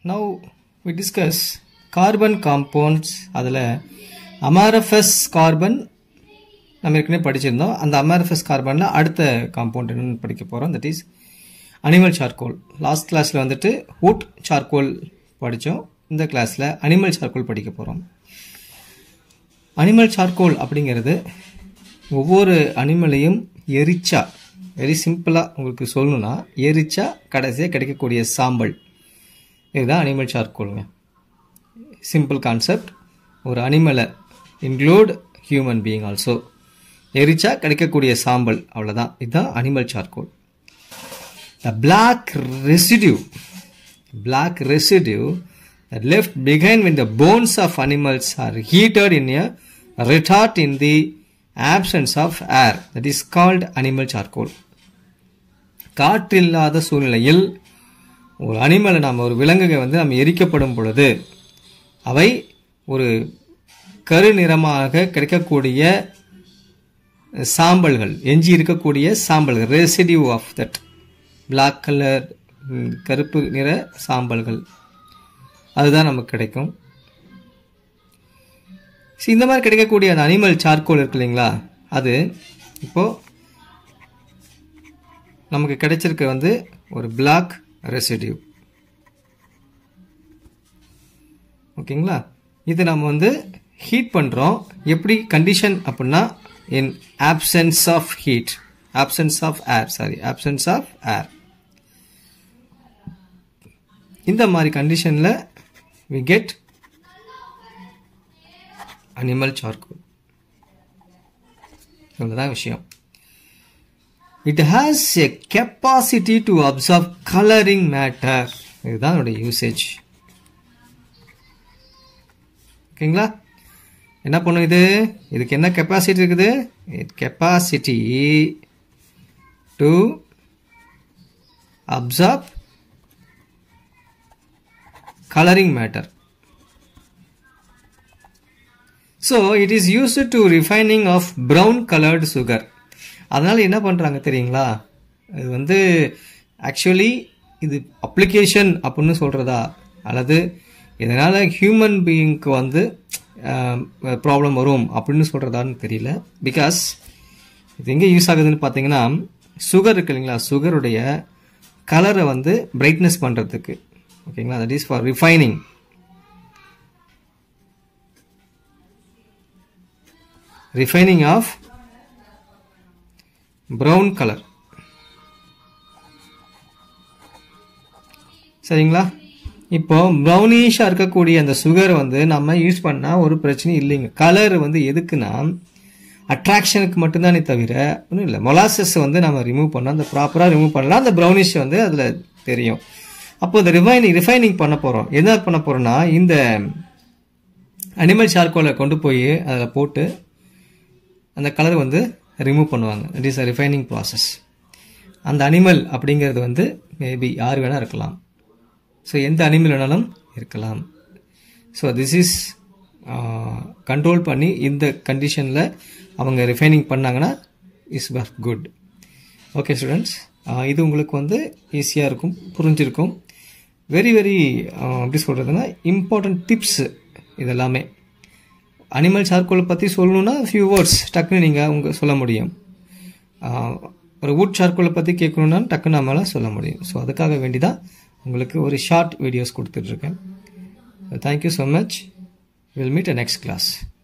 Now we discuss carbon compounds அதில் amorphous carbon நம்ம ஏற்கனவே படிச்சிருந்தோம் அந்த அமாரஃபஸ் கார்பனில் அடுத்த காம்பவுண்ட் என்னன்னு படிக்க போகிறோம் that is animal charcoal last கிளாஸில் வந்துட்டு wood சார்கோல் படித்தோம் இந்த கிளாஸில் அனிமல் சார்கோல் படிக்க போகிறோம் அனிமல் சார்கோல் அப்படிங்கிறது ஒவ்வொரு அனிமலையும் எரிச்சா வெரி சிம்பிளாக உங்களுக்கு சொல்லணும்னா எரிச்சா கடைசியாக கிடைக்கக்கூடிய சாம்பல் இதுதான் அனிமல் சார்கோலுங்க சிம்பிள் கான்செப்ட் ஒரு அனிமலை இன்க்ளூட் ஹியூமன் பீயிங் ஆல்சோ எரிச்சா கிடைக்கக்கூடிய சாம்பல் அவ்வளோதான் இதுதான் animal charcoal the black residue black residue that left behind when the bones of animals are heated in a retort in the absence of air that is called animal charcoal காற்றில்லாத சூழ்நிலையில் ஒரு அனிமலை நாம் ஒரு விலங்குகள் வந்து நம்ம எரிக்கப்படும் பொழுது அவை ஒரு கருநிறமாக கிடைக்கக்கூடிய சாம்பல்கள் எஞ்சி இருக்கக்கூடிய சாம்பல்கள் residue of that black colour கருப்பு நிற சாம்பல்கள் அதுதான் நமக்கு கிடைக்கும் See, இந்த மாதிரி கிடைக்கக்கூடிய அந்த அனிமல் சார்கோல் இருக்கு இல்லைங்களா அது இப்போ நமக்கு கிடைச்சிருக்க வந்து ஒரு பிளாக் ரெசிடியூ ஓகேங்களா இது நம்ம வந்து ஹீட் பண்ணுறோம் எப்படி கண்டிஷன் அப்படின்னா in absence of heat absence of air sorry absence of air இந்த மாதிரி கண்டிஷனில் வி கெட் அனிமல் சார்கோல் இவ்வளோதான் விஷயம் it has a capacity to observe colouring matter இதுதான் அதோடைய யூசேஜ் ஓகேங்களா என்ன பண்ணும் இது இதுக்கு என்ன கெப்பாசிட்டி இருக்குது capacity to observe coloring matter. So it is used to refining of brown colored sugar. அதனால் என்ன பண்ணுறாங்க தெரியுங்களா இது வந்து ஆக்சுவலி இது அப்ளிகேஷன் அப்படின்னு சொல்கிறதா அல்லது இதனால் ஹியூமன் பீயிங்க்கு வந்து ப்ராப்ளம் வரும் அப்படின்னு சொல்கிறதான்னு தெரியல பிகாஸ் இது எங்கே யூஸ் ஆகுதுன்னு பார்த்தீங்கன்னா சுகர் இருக்கு இல்லைங்களா சுகருடைய கலரை வந்து பிரைட்னஸ் பண்ணுறதுக்கு ஓகேங்களா that is for refining refining of brown colour சரிங்களா இப்போ ப்ரௌனிஷாக இருக்கக்கூடிய அந்த சுகர் வந்து நம்ம யூஸ் பண்ணால் ஒரு பிரச்சனையும் இல்லைங்க கலர் வந்து எதுக்குன்னா அட்ராக்ஷனுக்கு மட்டும்தானே தவிர ஒன்றும் இல்லை மொலாசஸ் வந்து நம்ம ரிமூவ் பண்ணால் அந்த ப்ராப்பராக ரிமூவ் பண்ணலாம் அந்த ப்ரௌனிஷ் வந்து அதில் தெரியும் அப்போ இந்த ரிஃபைனிங் ரிஃபைனிங் பண்ண போகிறோம் என்ன பண்ண போகிறோம்னா இந்த அனிமல் சார்கோலை கொண்டு போய் அதில் போட்டு அந்த கலர் வந்து ரிமூவ் பண்ணுவாங்க it is a refining process அந்த அனிமல் அப்படிங்கிறது வந்து மேபி யார் வேணால் இருக்கலாம் ஸோ எந்த அனிமல் வேணாலும் இருக்கலாம் ஸோ திஸ் இஸ் கண்ட்ரோல் பண்ணி இந்த கண்டிஷனில் அவங்க ரிஃபைனிங் பண்ணாங்கன்னா is very good okay students இது உங்களுக்கு வந்து ஈஸியாக இருக்கும் புரிஞ்சிருக்கும் வெரி வெரி எப்படி சொல்கிறதுனா இம்பார்ட்டண்ட் டிப்ஸ் இதெல்லாமே அனிமல் சார்கோலை பற்றி சொல்லணுன்னா ஃபியூ வேர்ட்ஸ் டக்குன்னு நீங்கள் உங்கள் சொல்ல முடியும் ஒரு வுட் சார்கோலை பற்றி கேட்கணுன்னா டக்குன்னு நம்மளால் சொல்ல முடியும் ஸோ அதுக்காக வேண்டி தான் உங்களுக்கு ஒரு ஷார்ட் வீடியோஸ் கொடுத்துட்ருக்கேன் thank you so much will meet a next class